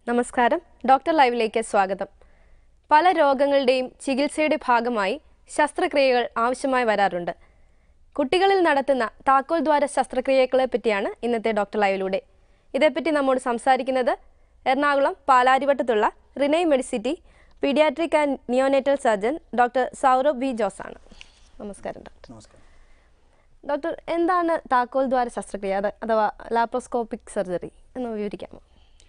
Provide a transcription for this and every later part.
നമസ്കാരം ഡോക്ടർ ലൈവിലേക്ക് സ്വാഗതം പല രോഗങ്ങളുടെയും ചികിത്സയുടെ ഭാഗമായി ശസ്ത്രക്രിയകൾ ആവശ്യമായി വരാറുണ്ട് കുട്ടികളിൽ നടത്തുന്ന താക്കോൽ ദ്വാര ശസ്ത്രക്രിയകളെ പറ്റിയാണ് ഇന്നത്തെ ഡോക്ടർ ലൈവിലൂടെ ഇതേപ്പറ്റി നമ്മോട് സംസാരിക്കുന്നത് എറണാകുളം പാലാരിവട്ടത്തുള്ള Renai Medicity paediatric and neonatal surgeon doctor Saurabh V Jose ആണ് നമസ്കാരം ഡോക്ടർ നമസ്കാരം ഡോക്ടർ എന്താണ് താക്കോൽ ദ്വാര ശസ്ത്രക്രിയ അത് അഥവാ ലാപ്രോസ്കോപ്പിക് സർജറി എന്ന് വിവരിക്കാമോ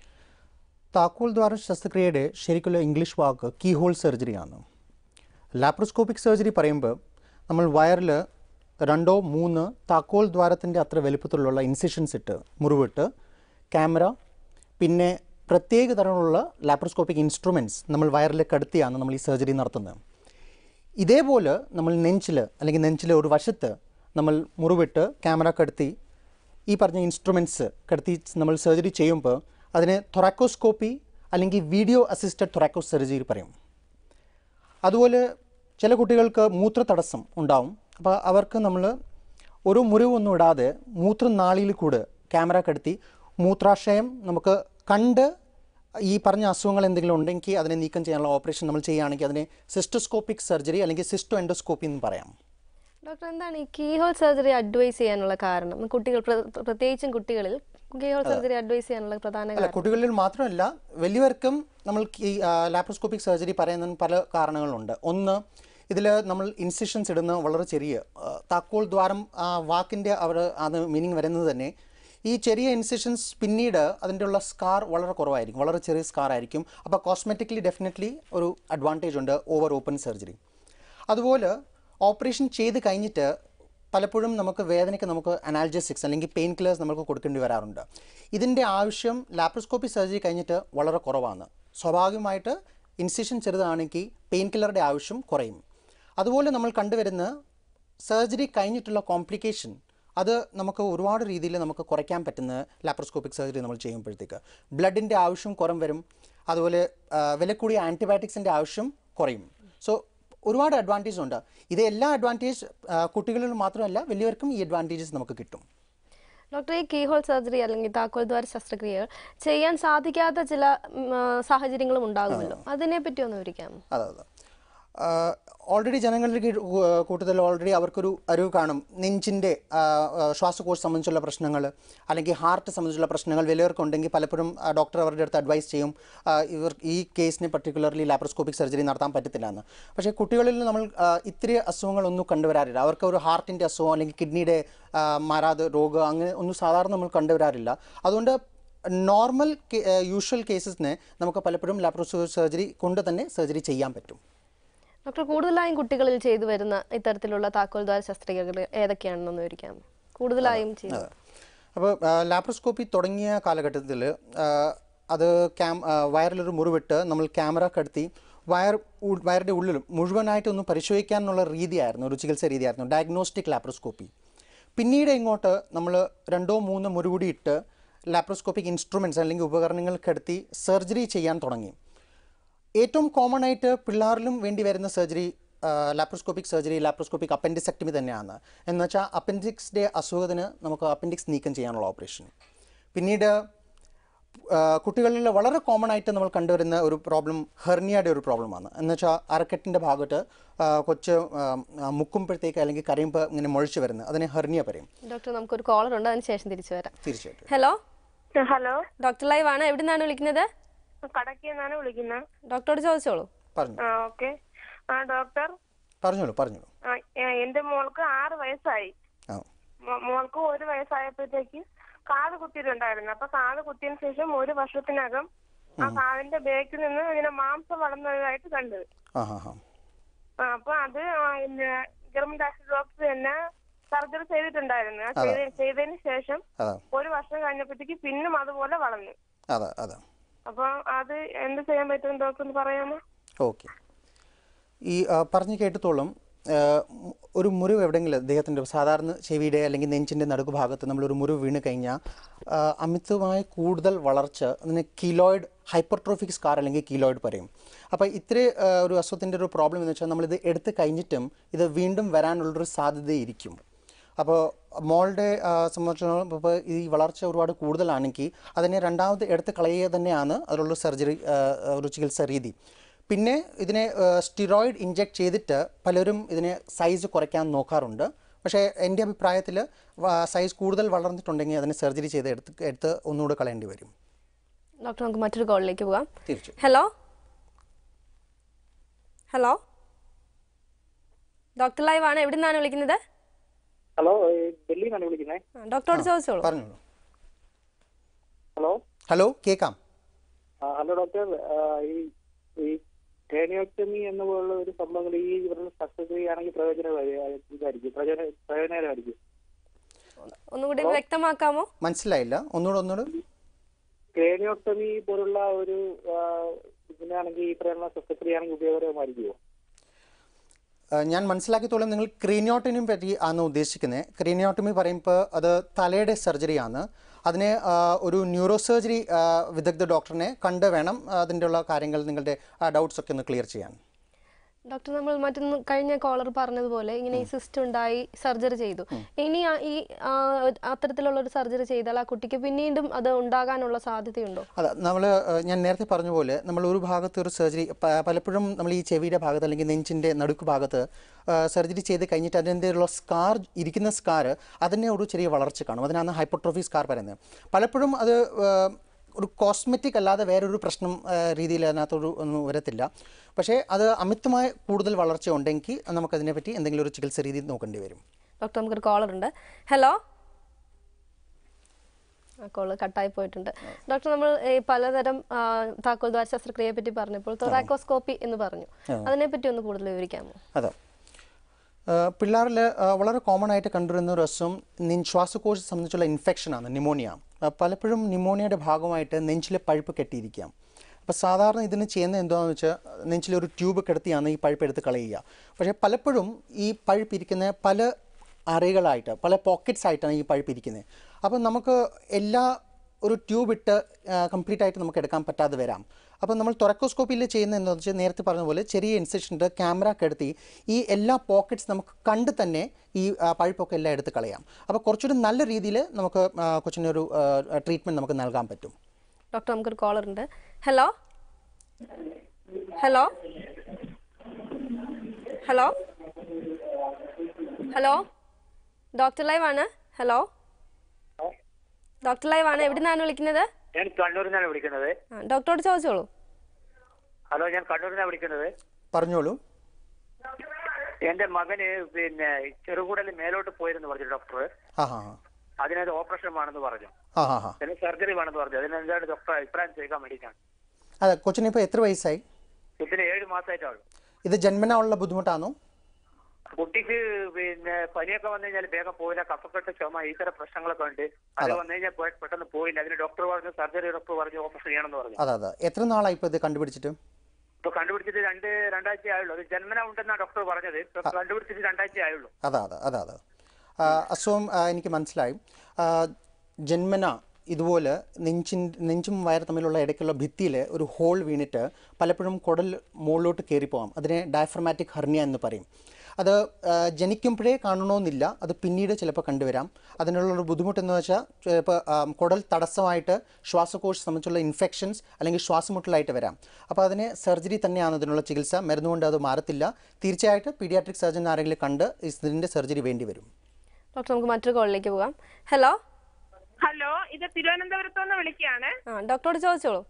താക്കോൽ ദ്വാര ശസ്ത്രക്രിയയുടെ ശരിക്കുള്ള ഇംഗ്ലീഷ് വാക്ക് കീ ഹോൾ സർജറിയാണ് ലാപ്രോസ്കോപ്പിക് സർജറി പറയുമ്പോൾ നമ്മൾ വയറിൽ രണ്ടോ മൂന്ന് താക്കോൽ ദ്വാരത്തിൻ്റെ അത്ര വലുപ്പത്തിലുള്ള ഇൻസിഷൻസ് ഇട്ട് മുറിവിട്ട് ക്യാമറ പിന്നെ പ്രത്യേക തരമുള്ള ലാപ്രോസ്കോപ്പിക് ഇൻസ്ട്രുമെൻറ്റ്സ് നമ്മൾ വയറിൽ കടത്തിയാണ് നമ്മൾ ഈ സർജറി നടത്തുന്നത് ഇതേപോലെ നമ്മൾ നെഞ്ചിൽ അല്ലെങ്കിൽ നെഞ്ചിലെ ഒരു വശത്ത് നമ്മൾ മുറിവിട്ട് ക്യാമറ കടത്തി ഈ പറഞ്ഞ ഇൻസ്ട്രുമെൻറ്റ്സ് കടത്തി നമ്മൾ സർജറി ചെയ്യുമ്പോൾ അതിനെ തൊറാക്കോസ്കോപ്പി അല്ലെങ്കിൽ വീഡിയോ അസിസ്റ്റഡ് തൊറാക്കോ സർജറി പറയും അതുപോലെ ചില കുട്ടികൾക്ക് മൂത്ര തടസ്സം ഉണ്ടാവും അപ്പോൾ അവർക്ക് നമ്മൾ ഒരു മുറിവൊന്നും ഇടാതെ മൂത്രനാളിയിൽ കൂടെ ക്യാമറ കടത്തി മൂത്രാശയം നമുക്ക് കണ്ട് ഈ പറഞ്ഞ അസുഖങ്ങൾ എന്തെങ്കിലും ഉണ്ടെങ്കിൽ അതിനെ നീക്കം ചെയ്യാനുള്ള ഓപ്പറേഷൻ നമ്മൾ ചെയ്യുകയാണെങ്കിൽ അതിനെ സിസ്റ്റോസ്കോപ്പിക് സർജറി അല്ലെങ്കിൽ സിസ്റ്റോ എൻഡോസ്കോപ്പി എന്ന് പറയാം ഡോക്ടർ എന്താണ് ഈ കീഹോൾ സർജറി അഡ്വൈസ് ചെയ്യാനുള്ള കാരണം കുട്ടികൾ പ്ര- പ്രത്യേകിച്ചും കുട്ടികളിൽ കീഹോൾ സർജറി അഡ്വൈസ് ചെയ്യാനുള്ള പ്രധാന അല്ല കാരണം കുട്ടികളിൽ മാത്രമല്ല വലിയവർക്കും നമ്മൾ ഈ ലാപ്രോസ്കോപ്പിക് സർജറി പറയുന്നതിന് പല കാരണങ്ങളുണ്ട് ഒന്ന് ഇതിൽ നമ്മൾ ഇൻസിഷൻസ് ഇടുന്ന വളരെ ചെറിയ ആ, താക്കോൽ ദ്വാരം ആ വാക്കിൻ്റെ അവർ അത് മീനിങ് വരുന്നത് തന്നെ ഈ ചെറിയ ഇൻസിഷൻസ് പിന്നീട് അതിൻ്റെ ഉള്ള സ്കാർ വളരെ കുറവായിരിക്കും വളരെ ചെറിയ സ്കാർ ആയിരിക്കും അപ്പോൾ കോസ്മെറ്റിക്കലി ഡെഫിനറ്റ്ലി ഒരു അഡ്വാൻറ്റേജ് ഉണ്ട് ഓവർ ഓപ്പൺ സർജറി അതുപോലെ ഓപ്പറേഷൻ ചെയ്ത് കഴിഞ്ഞിട്ട് പലപ്പോഴും നമുക്ക് വേദനയ്ക്ക് നമുക്ക് അനാൽജസിക്സ് അല്ലെങ്കിൽ പെയിൻ കില്ലേഴ്സ് നമുക്ക് കൊടുക്കേണ്ടി വരാറുണ്ട് ഇതിൻ്റെ ആവശ്യം ലാപ്രോസ്കോപ്പി സർജറി കഴിഞ്ഞിട്ട് വളരെ കുറവാണ് സ്വാഭാവികമായിട്ട് ഇൻസിഷൻ ചെറുതാണെങ്കിൽ പെയിൻ കില്ലറുടെ ആവശ്യം കുറയും അതുപോലെ നമ്മൾ കണ്ടുവരുന്ന സർജറി കഴിഞ്ഞിട്ടുള്ള കോംപ്ലിക്കേഷൻ അത് നമുക്ക് ഒരുപാട് രീതിയിൽ നമുക്ക് കുറയ്ക്കാൻ പറ്റുന്ന ലാപ്രോസ്കോപ്പിക് സർജറി നമ്മൾ ചെയ്യുമ്പോഴത്തേക്ക് ബ്ലഡിൻ്റെ ആവശ്യം കുറം വരും അതുപോലെ ആ, വില കൂടിയ ആൻറ്റിബയോട്ടിക്സിൻ്റെ ആവശ്യം കുറയും സോ ഒരുപാട് അഡ്വാൻറ്റേജ് ഉണ്ട് ഇത് എല്ലാ അഡ്വാൻറ്റേജ് കുട്ടികളിൽ മാത്രമല്ല വലിയവർക്കും ഈ അഡ്വാൻറ്റേജസ് നമുക്ക് കിട്ടും ഡോക്ടർ ഈ കീഹോൾ സർജറി അല്ലെങ്കിൽ താക്കോൽ ദ്വാര ശസ്ത്രക്രിയകൾ ചെയ്യാൻ സാധിക്കാത്ത ചില ഉം, ആ, സാഹചര്യങ്ങളും ഉണ്ടാകുമല്ലോ അതിനെ പറ്റി ഒന്ന് വിവരിക്കാമോ അതെ അതെ ഓൾറെഡി ജനങ്ങളുടെ കീഴ് കൂ- കൂട്ടത്തിൽ ഓൾറെഡി അവർക്കൊരു അറിവ് കാണും നെഞ്ചിൻ്റെ ശ്വാസകോശ സംബന്ധിച്ചുള്ള പ്രശ്നങ്ങൾ അല്ലെങ്കിൽ ഹാർട്ട് സംബന്ധിച്ചുള്ള പ്രശ്നങ്ങൾ വലിയവർക്കുണ്ടെങ്കിൽ പലപ്പോഴും ആ, ഡോക്ടർ അവരുടെ അടുത്ത് അഡ്വൈസ് ചെയ്യും ആ, ഇവർ ഈ കേസിന് പർട്ടിക്കുലർലി ലാപ്രോസ്കോപ്പിക് സർജറി നടത്താൻ പറ്റത്തില്ല എന്ന് പക്ഷേ കുട്ടികളിൽ നമ്മൾ ആ, ഇത്തിരി അസുഖങ്ങളൊന്നും കണ്ടുവരാറില്ല അവർക്ക് ഒരു ഹാർട്ടിൻ്റെ അസുഖം അല്ലെങ്കിൽ കിഡ്നിയുടെ മാറാതെ രോഗം അങ്ങനെ ഒന്നും സാധാരണ നമ്മൾ കണ്ടുവരാറില്ല അതുകൊണ്ട് നോർമൽ യൂഷ്വൽ കേസസിനെ നമുക്ക് പലപ്പോഴും ലാപ്രോസ്കോപ്പിക് സർജറി കൊണ്ട് തന്നെ സർജറി ചെയ്യാൻ പറ്റും ഡോക്ടർ കൂടുതലായും കുട്ടികളിൽ ചെയ്തു വരുന്ന ഇത്തരത്തിലുള്ള താക്കോൽ ദ്വാര ശസ്ത്രക്രിയകൾ ഏതൊക്കെയാണെന്നൊന്ന് വിവരിക്കാമോ കൂടുതലായും ചെയ്യുന്നത് അപ്പോൾ ലാപ്രോസ്കോപ്പി തുടങ്ങിയ കാലഘട്ടത്തിൽ അത് ക്യാം ആ, വയറിലൊരു മുറിവിട്ട് നമ്മൾ ക്യാമറ കടത്തി വയർ ഉ- വയറിൻ്റെ ഉള്ളിലും മുഴുവനായിട്ട് ഒന്ന് പരിശോധിക്കാനുള്ള രീതിയായിരുന്നു ഒരു ചികിത്സ രീതിയായിരുന്നു ഡയഗ്നോസ്റ്റിക് ലാപ്രോസ്കോപ്പി പിന്നീട് ഇങ്ങോട്ട് നമ്മൾ രണ്ടോ മൂന്നോ മുറികൂടി ഇട്ട് ലാപ്രോസ്കോപ്പിക് ഇൻസ്ട്രുമെൻറ്റ്സ് അല്ലെങ്കിൽ ഉപകരണങ്ങൾ കടത്തി സർജറി ചെയ്യാൻ തുടങ്ങി ഏറ്റവും കോമൺ ആയിട്ട് പിള്ളേരിലും വേണ്ടി വരുന്ന surgery laparoscopic surgery laparoscopic appendicectomy തന്നെയാണ് എന്ന് വെച്ചാൽ അപ്പൻഡിക്സിൻ്റെ അസുഖത്തിന് നമുക്ക് അപ്പൻഡിക്സ് നീക്കം ചെയ്യാനുള്ള ഓപ്പറേഷൻ പിന്നീട് ആ, കുട്ടികളിൽ വളരെ കോമൺ ആയിട്ട് നമ്മൾ കണ്ടുവരുന്ന ഒരു പ്രോബ്ലം ഹെർണിയയുടെ ഒരു പ്രോബ്ലമാണ് എന്ന് വെച്ചാൽ അരക്കെട്ടിൻ്റെ ഭാഗത്ത് ആ, കൊച്ച് ആ, ആ, മുക്കുമ്പോഴത്തേക്ക് അല്ലെങ്കിൽ കരയുമ്പോൾ ഇങ്ങനെ മുഴിച്ച് വരുന്നത് അതിനെ ഹെർണിയ പറയും ഡോക്ടർ നമുക്കൊരു കോളർ ഉണ്ട് അതിന് ശേഷം തിരിച്ചു വരാം തീർച്ചയായിട്ടും ഹലോ ഹലോ ഡോക്ടർ ലൈവ് ആണ് എവിടെ നിന്നാണ് വിളിക്കുന്നത് കടക്കിന്നാണ് വിളിക്കുന്നത് ഡോക്ടറോട് ചോദിച്ചോളൂ പറഞ്ഞു ആ ഓക്കെ ആ ഡോക്ടർ പറഞ്ഞോളൂ പറഞ്ഞോളൂ ആ, എ- എന്റെ മോൾക്ക് ആറ് വയസ്സായി ആ മോ- മോൾക്ക് ഒരു വയസ്സായപ്പോഴത്തേക്ക് കാത് കുത്തിയിട്ടുണ്ടായിരുന്നു അപ്പൊ കാത് കുത്തിയതിനു ശേഷം ഒരു വർഷത്തിനകം ആ കാതിന്റെ ബേക്കിൽ നിന്ന് ഇങ്ങനെ മാംസം വളർന്നതായിട്ട് കണ്ടത് ആ ഹാ ഹാ ആ, അപ്പൊ അത് ഗവൺമെന്റ് ആശുപത്രി ഡോക്ടർ തന്നെ സർജറി ചെയ്തിട്ടുണ്ടായിരുന്നു ആ ചെയ്ത- ചെയ്തതിന് ശേഷം അതാ ഒരു വർഷം കഴിഞ്ഞപ്പോഴത്തേക്ക് പിന്നും അതുപോലെ വളർന്നു അതാ അതാ അപ്പൊ അത് എന്ത് ചെയ്യാൻ പറ്റും ഡോക്ടർ ഒന്ന് പറയാമോ ഓക്കെ ഈ ആ, പറഞ്ഞു കേട്ടത്തോളം ആ, മു- ഒരു മുറിവ് എവിടെയെങ്കിലും അദ്ദേഹത്തിൻ്റെ സാധാരണ ചെവിയുടെ അല്ലെങ്കിൽ നെഞ്ചിൻ്റെ നടുക്ക് ഭാഗത്ത് നമ്മളൊരു മുറിവ് വീണ് കഴിഞ്ഞാൽ ആ, അമിതമായ കൂടുതൽ വളർച്ച അതിന് കീലോയിഡ് ഹൈപ്പർട്രോഫിക് സ്കാർ അല്ലെങ്കിൽ കീലോയിഡ് പറയും അപ്പോൾ ഇത്ര ആ, ഒരു അസുഖത്തിൻ്റെ ഒരു പ്രോബ്ലം എന്ന് വെച്ചാൽ നമ്മളിത് എടുത്ത് കഴിഞ്ഞിട്ടും ഇത് വീണ്ടും വരാനുള്ളൊരു സാധ്യതയിരിക്കും അപ്പോൾ മോളുടെ ആ, സംബന്ധിച്ചിടത്തോളം ഇപ്പോൾ ഈ വളർച്ച ഒരുപാട് കൂടുതലാണെങ്കിൽ അതിനെ രണ്ടാമത് എടുത്ത് കളയുക തന്നെയാണ് അതിലുള്ള സർജറി ഒരു ചികിത്സാ രീതി പിന്നെ ഇതിനെ സ്റ്റിറോയിഡ് ഇഞ്ചെക്ട് ചെയ്തിട്ട് പലരും ഇതിനെ സൈസ് കുറയ്ക്കാൻ നോക്കാറുണ്ട് പക്ഷേ എൻ്റെ അഭിപ്രായത്തിൽ സൈസ് കൂടുതൽ വളർന്നിട്ടുണ്ടെങ്കിൽ അതിനെ സർജറി ചെയ്ത് എടുത്ത് എടുത്ത് ഒന്നുകൂടെ കളയേണ്ടി വരും ഡോക്ടർ നമുക്ക് മറ്റൊരു കോളിലേക്ക് പോകാം തിരിച്ചു ഹലോ ഹലോ ഡോക്ടർ ലൈവ് ആണ് എവിടെ നിന്നാണ് വിളിക്കുന്നത് ഹലോ ഡൽഹിയിൽ നിന്നാണ് വിളിക്കുന്നത് ആ, ഡോക്ടറോട് ചോദിച്ചോളൂ പറഞ്ഞോളൂ ഹലോ ഹലോ കേൾക്കാം ആ, ഹലോ ഡോക്ടർ ആ, ഈ ഈ ടേണിയോക്ടമി എന്ന പോലുള്ള ഒരു സംഭവങ്ങൾ ഈ ഇവരുടെ ശസ്ത്രക്രിയയാണെങ്കിൽ പ്രയോജന ഇതായിരിക്കും പ്രയോജന പ്രയോജനകരമായിരിക്കും ഒന്നുകൂടി വ്യക്തമാക്കാമോ മനസ്സിലായില്ല ഒന്നുകൂടെ ഒന്നുകൂടെ ക്രേനിയോക്ടമി പോലുള്ള ഒരു ആ, ഇതിനാണെങ്കിൽ ഈ പറയുന്ന ശസ്ത്രക്രിയയാണെങ്കിൽ ഉപയോഗകരമായിരിക്കുമോ ആ, ഞാൻ മനസ്സിലാക്കിത്തോളം നിങ്ങൾ ക്രീനിയോട്ടമിനെ പറ്റി ആണ് ഉദ്ദേശിക്കുന്നത് ക്രീനിയോട്ടമി പറയുമ്പോൾ അത് തലയുടെ സർജറിയാണ് അതിനെ ആ, ഒരു ന്യൂറോ സർജറി ആ, വിദഗ്ധ ഡോക്ടറിനെ കണ്ട് വേണം അതിൻ്റെ ഉള്ള കാര്യങ്ങൾ നിങ്ങളുടെ ഡൗട്ട്സ് ഒക്കെ ഒന്ന് ക്ലിയർ ചെയ്യാൻ ഡോക്ടർ നമ്മൾ മറ്റൊന്ന് കഴിഞ്ഞ കോളർ പറഞ്ഞതുപോലെ ഇങ്ങനെ ഈ സിസ്റ്റ് ഉണ്ടായി സർജറി ചെയ്തു ഇനി ആ- ഈ ആ, അത്തരത്തിലുള്ള ഒരു സർജറി ചെയ്താൽ ആ കുട്ടിക്ക് പിന്നീടും അത് ഉണ്ടാകാനുള്ള സാധ്യതയുണ്ടോ അതെ നമ്മൾ ഞാൻ നേരത്തെ പറഞ്ഞ പോലെ നമ്മൾ ഒരു ഭാഗത്ത് ഒരു സർജറി പലപ്പോഴും നമ്മൾ ഈ ചെവിയുടെ ഭാഗത്ത് അല്ലെങ്കിൽ നെഞ്ചിൻ്റെ നടുക്ക് ഭാഗത്ത് സർജറി ചെയ്ത് കഴിഞ്ഞിട്ട് അതിൻ്റെ ഉള്ള സ്കാർ ഇരിക്കുന്ന സ്കാർ അതിനെ ഒരു ചെറിയ വളർച്ച കാണും അതിനാണ് ഹൈപ്പോട്രോഫി സ്കാർ പറയുന്നത് പലപ്പോഴും അത് ആ, ഒരു കോസ്മെറ്റിക് അല്ലാതെ വേറൊരു പ്രശ്നം ആ, രീതിയിൽ അതിനകത്തൊരു ഒന്നും വരത്തില്ല പക്ഷേ അത് അമിതമായ കൂടുതൽ വളർച്ച ഉണ്ടെങ്കിൽ നമുക്കതിനെ പറ്റി എന്തെങ്കിലും ഒരു ചികിത്സ രീതി നോക്കേണ്ടി വരും ഡോക്ടർ നമുക്കൊരു കോളർ ഉണ്ട് ഹലോ ആ കോള് കട്ടായി പോയിട്ടുണ്ട് ഡോക്ടർ നമ്മൾ ഈ പലതരം ആ, താക്കോൽ ദ്വാര ശസ്ത്രക്രിയയെ പറ്റി പറഞ്ഞപ്പോൾ തൊറാക്കോസ്കോപ്പി എന്ന് പറഞ്ഞു അതിനെപ്പറ്റി ഒന്ന് കൂടുതൽ വിവരിക്കാമോ അതെ പിള്ളേരിൽ വളരെ കോമൺ ആയിട്ട് കണ്ടുവരുന്ന ഒരു അസുഖം നെഞ്ച് ശ്വാസകോശത്തെ സംബന്ധിച്ചുള്ള ഇൻഫെക്ഷനാണ് നിമോണിയ ആ, പലപ്പോഴും നിമോണിയയുടെ ഭാഗമായിട്ട് നെഞ്ചിലെ പഴുപ്പ് കെട്ടിയിരിക്കാം അപ്പോൾ സാധാരണ ഇതിന് ചെയ്യുന്നത് എന്താണെന്ന് വെച്ചാൽ നെഞ്ചിലെ ഒരു ട്യൂബ് കിടത്തിയാണ് ഈ പഴുപ്പ് എടുത്ത് കളയുക പക്ഷേ പലപ്പോഴും ഈ പഴുപ്പ് ഇരിക്കുന്ന പല അറകളായിട്ട് പല പോക്കറ്റ്സ് ആയിട്ടാണ് ഈ പഴുപ്പ് ഇരിക്കുന്നത് അപ്പോൾ നമുക്ക് എല്ലാ ഒരു ട്യൂബ് ഇട്ട് കംപ്ലീറ്റ് ആയിട്ട് നമുക്ക് എടുക്കാൻ പറ്റാതെ വരാം അപ്പോൾ നമ്മൾ തൊറക്കോസ്കോപ്പിയിൽ ചെയ്യുന്ന എന്താണെന്ന് വെച്ചാൽ നേരത്തെ പറഞ്ഞ പോലെ ചെറിയ ഇൻസെക്ഷൻ്റെ ക്യാമറ കെടുത്തി ഈ എല്ലാ പോക്കറ്റ്സ് നമുക്ക് കണ്ട് തന്നെ ഈ ആ, പഴുപ്പൊക്കെ എല്ലാം എടുത്ത് കളയാം അപ്പോൾ കുറച്ചുകൂടി നല്ല രീതിയിൽ നമുക്ക് ആ, കൊച്ചിനൊരു ട്രീറ്റ്മെൻറ്റ് നമുക്ക് നൽകാൻ പറ്റും ഡോക്ടർ നമുക്കൊരു കോളർ ഉണ്ട് hello hello hello hello doctor live ആണ് ഹലോ ഡോക്ടർ ലൈവ് ആണ് എവിടെ നിന്നാണ് വിളിക്കുന്നത് ഞാൻ കണ്ണൂരിൽ നിന്നാണ് വിളിക്കുന്നത് ആ, ഡോക്ടറോട് ചോദിച്ചോളൂ ഹലോ ഞാൻ കണ്ണൂരിൽ നിന്നാണ് വിളിക്കുന്നത് പറഞ്ഞോളൂ എന്റെ മകന് പിന്നെ ചെറുകൂടൽ മേലോട്ട് പോയിരുന്നു പറഞ്ഞു ഡോക്ടർ ആ ഹാ ഹാ അതിനത് ഓപ്പറേഷൻ വേണമെന്ന് പറഞ്ഞു ആ ഹാ ഹാ പിന്നെ സർജറി വേണമെന്ന് പറഞ്ഞു അതിന് എന്താണ് ഡോക്ടർ അഭിപ്രായം ചോദിക്കാൻ വേണ്ടിയിട്ടാണ് അതെ കൊച്ചിനിപ്പോൾ എത്ര വയസ്സായി ഇതിന് ഏഴ് മാസമായിട്ടാണ് ഇത് ജന്മനാ ഉള്ള ബുദ്ധിമുട്ടാണോ കുട്ടിക്ക് പിന്നെ പനിയൊക്കെ വന്നു കഴിഞ്ഞാൽ വേഗം പോയില്ല കഫക്കെട്ട് ചുമ ഈ തരം പ്രശ്നങ്ങളൊക്കെ ഉണ്ട് അത് വന്നു കഴിഞ്ഞാൽ പെ- പെട്ടെന്ന് പോയില്ല അതിന് ഡോക്ടർ പറഞ്ഞു സർജറി ഡോക്ടർ പറഞ്ഞു ഓപ്പറേഷൻ ചെയ്യണമെന്ന് പറഞ്ഞു അതെ അതെ എത്ര നാളായി ഇപ്പോൾ ഇത് കണ്ടുപിടിച്ചിട്ട് ഇപ്പൊ കണ്ടുപിടിച്ചിട്ട് രണ്ട് രണ്ടാഴ്ച ആയുള്ളൂ അത് ജന്മന ഉണ്ടെന്നാണ് ഡോക്ടർ പറഞ്ഞത് ഇപ്പൊ കണ്ടുപിടിച്ചിട്ട് രണ്ടാഴ്ച ആയുള്ളൂ അതെ അതെ അതെ അതെ ആ, അസുഖം ആ, എനിക്ക് മനസ്സിലായി ആ, ജന്മന ഇതുപോലെ നെഞ്ചിൻ നെഞ്ചും വയർ തമ്മിലുള്ള ഇടയ്ക്കുള്ള ഭിത്തിയിൽ ഒരു ഹോൾ വീണിട്ട് പലപ്പോഴും കുടൽ മുകളിലോട്ട് കയറിപ്പോവാം അതിനെ ഡയഫ്രമാറ്റിക് ഹെർണിയ എന്ന് പറയും അത് ആ, ജനിക്കുമ്പോഴേ കാണണമെന്നില്ല അത് പിന്നീട് ചിലപ്പോൾ കണ്ടുവരാം അതിനുള്ളൊരു ബുദ്ധിമുട്ടെന്ന് വെച്ചാൽ ചിലപ്പോൾ ആ, കുടൽ തടസ്സമായിട്ട് ശ്വാസകോശ സംബന്ധിച്ചുള്ള ഇൻഫെക്ഷൻസ് അല്ലെങ്കിൽ ശ്വാസമുട്ടലായിട്ട് വരാം അപ്പോൾ അതിന് സർജറി തന്നെയാണ് അതിനുള്ള ചികിത്സ മരുന്നുകൊണ്ട് അത് മാറത്തില്ല തീർച്ചയായിട്ടും പീഡിയാട്രിക് സർജൻ ആരെങ്കിലും കണ്ട് ഇതിൻ്റെ സർജറി വേണ്ടി വരും ഡോക്ടർ നമുക്ക് മറ്റൊരു കോളിലേക്ക് പോകാം ഹലോ ഹലോ ഇത് തിരുവനന്തപുരത്ത് നിന്ന് വിളിക്കുകയാണ് ആ ഡോക്ടറോട് ചോദിച്ചോളൂ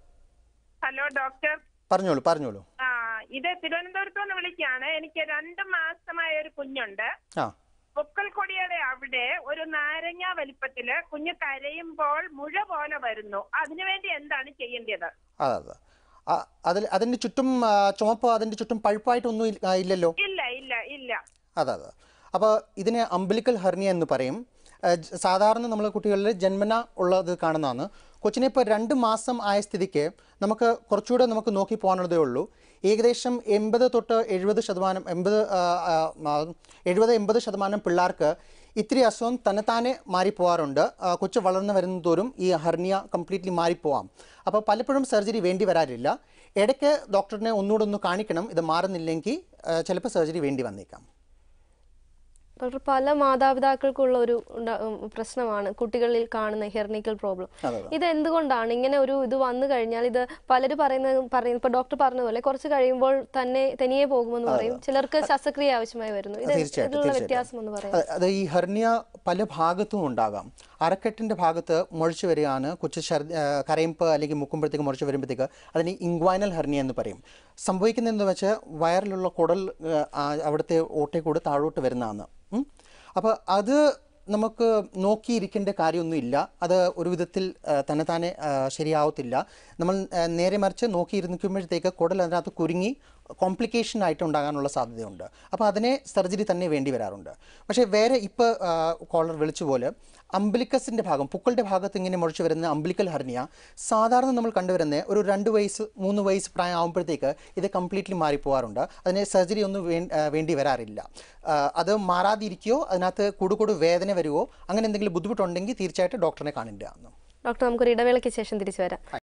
ഹലോ ഡോക്ടർ പറഞ്ഞോളൂ പറഞ്ഞോളൂ ആ ഇത് തിരുവനന്തപുരത്ത് നിന്ന് വിളിക്കുകയാണ് എനിക്ക് രണ്ട് മാസമായ ഒരു കുഞ്ഞുണ്ട് ആ പൊക്കൽ കൊടിയുടെ അവിടെ ഒരു നാരങ്ങ വലിപ്പത്തില് കുഞ്ഞ് കരയുമ്പോൾ മുഴ പോലെ വരുന്നു അതിനുവേണ്ടി എന്താണ് ചെയ്യേണ്ടത് അതെ അതെ ആ, അതിൽ അതിൻ്റെ ചുറ്റും ആ, ചുമപ്പ് അതിൻ്റെ ചുറ്റും പഴുപ്പായിട്ടൊന്നും ഇല്ല- ആ, ഇല്ലല്ലോ ഇല്ല ഇല്ല ഇല്ല അതെ അതെ അപ്പോൾ ഇതിനെ അംബലിക്കൽ ഹെർണിയ എന്ന് പറയും ആ, ജ- സാധാരണ നമ്മൾ കുട്ടികളിൽ ജന്മന ഉള്ളത് കാണുന്നതാണ് കൊച്ചിനെ ഇപ്പോൾ രണ്ട് മാസം ആയ സ്ഥിതിക്ക് നമുക്ക് കുറച്ചുകൂടെ നമുക്ക് നോക്കി പോകാനുള്ളതേ ഉള്ളൂ ഏകദേശം എൺപത് തൊട്ട് എഴുപത് ശതമാനം എൺപത് ആ, ആ, ആ, എഴുപത് എൺപത് ശതമാനം പിള്ളേർക്ക് ഇത്തിരി അസുഖം തന്നെത്താനെ മാറിപ്പോവാറുണ്ട് ആ, കൊച്ചു വളർന്നു വരുന്ന തോറും ഈ ഹെർണിയ കംപ്ലീറ്റ്ലി മാറിപ്പോവാം അപ്പോൾ പലപ്പോഴും സർജറി വേണ്ടി വരാറില്ല ഇടയ്ക്ക് ഡോക്ടറിനെ ഒന്നുകൂടെ ഒന്ന് കാണിക്കണം ഇത് മാറുന്നില്ലെങ്കിൽ ആ, ചിലപ്പോൾ സർജറി വേണ്ടി വന്നേക്കാം ഡോക്ടർ പല മാതാപിതാക്കൾക്കുള്ള ഒരു ഉണ്ട- ഉം, പ്രശ്നമാണ് കുട്ടികളിൽ കാണുന്ന ഹെർണിക്കൽ പ്രോബ്ലം അതെ, അതെ. ഇത് എന്തുകൊണ്ടാണ് ഇങ്ങനെ ഒരു ഇത് വന്നു കഴിഞ്ഞാൽ ഇത് പലരും പറയുന്ന പറയുന്ന ഇപ്പൊ ഡോക്ടർ പറഞ്ഞ പോലെ കുറച്ച് കഴിയുമ്പോൾ തന്നെ തനിയെ പോകുമെന്ന് പറയും ചിലർക്ക് ശസ്ത്രക്രിയ ആവശ്യമായി വരുന്നു ഇത് തീർച്ചയായിട്ടും ഇതിലുള്ള തീർച്ചയായിട്ടും വ്യത്യാസം എന്ന് പറയാം അതെ, അത് ഈ ഹെർണിയ പല ഭാഗത്തും ഉണ്ടാകാം അരക്കെട്ടിൻ്റെ ഭാഗത്ത് മുഴച്ചു വരികയാണ് കൊച്ചു ഛർദി ആ, കരയിമ്പ് അല്ലെങ്കിൽ മുക്കുമ്പോഴത്തേക്ക് മുഴച്ചു വരുമ്പോഴത്തേക്ക് അതിന് ഇങ്ക്വൈനൽ ഹെർണിയ എന്ന് പറയും സംഭവിക്കുന്നത് എന്താ വെച്ചാൽ വയറിലുള്ള കുടൽ ആ, ആ, അവിടുത്തെ ഓട്ടയിൽ കൂടെ താഴോട്ട് വരുന്നതാണ് ഉം. അപ്പോൾ അത് നമുക്ക് നോക്കിയിരിക്കേണ്ട കാര്യമൊന്നുമില്ല അത് ഒരു വിധത്തിൽ ആ, തന്നെത്താനെ ആ, ശരിയാവത്തില്ല നമ്മൾ ആ, നേരെ മറിച്ച് നോക്കിയിരിക്കുമ്പോഴത്തേക്ക് കുടൽ അതിനകത്ത് കുരുങ്ങി കോംപ്ലിക്കേഷൻ ആയിട്ട് ഉണ്ടാകാനുള്ള സാധ്യതയുണ്ട് അപ്പോൾ അതിനെ സർജറി തന്നെ വേണ്ടി വരാറുണ്ട് പക്ഷേ വേറെ ഇപ്പോൾ കോളർ വിളിച്ച പോലെ അംബിലിക്കസിൻ്റെ ഭാഗം പുക്കളുടെ ഭാഗത്ത് ഇങ്ങനെ മുഴച്ചു വരുന്ന അംബിലിക്കൽ ഹർണിയ സാധാരണ നമ്മൾ കണ്ടുവരുന്ന ഒരു രണ്ട് വയസ്സ് മൂന്ന് വയസ്സ് പ്രായം ആകുമ്പോഴത്തേക്ക് ഇത് കംപ്ലീറ്റ്ലി മാറിപ്പോകാറുണ്ട് അതിന് സർജറി ഒന്നും വേ- ആ, വേണ്ടി വരാറില്ല ആ, അത് മാറാതിരിക്കുകയോ അതിനകത്ത് കൂടുകൂടു വേദന വരുമോ അങ്ങനെ എന്തെങ്കിലും ബുദ്ധിമുട്ടുണ്ടെങ്കിൽ തീർച്ചയായിട്ടും ഡോക്ടറിനെ കാണേണ്ടതാണ് ഡോക്ടർ നമുക്കൊരു ഇടവേളയ്ക്ക് ശേഷം തിരിച്ചു വരാം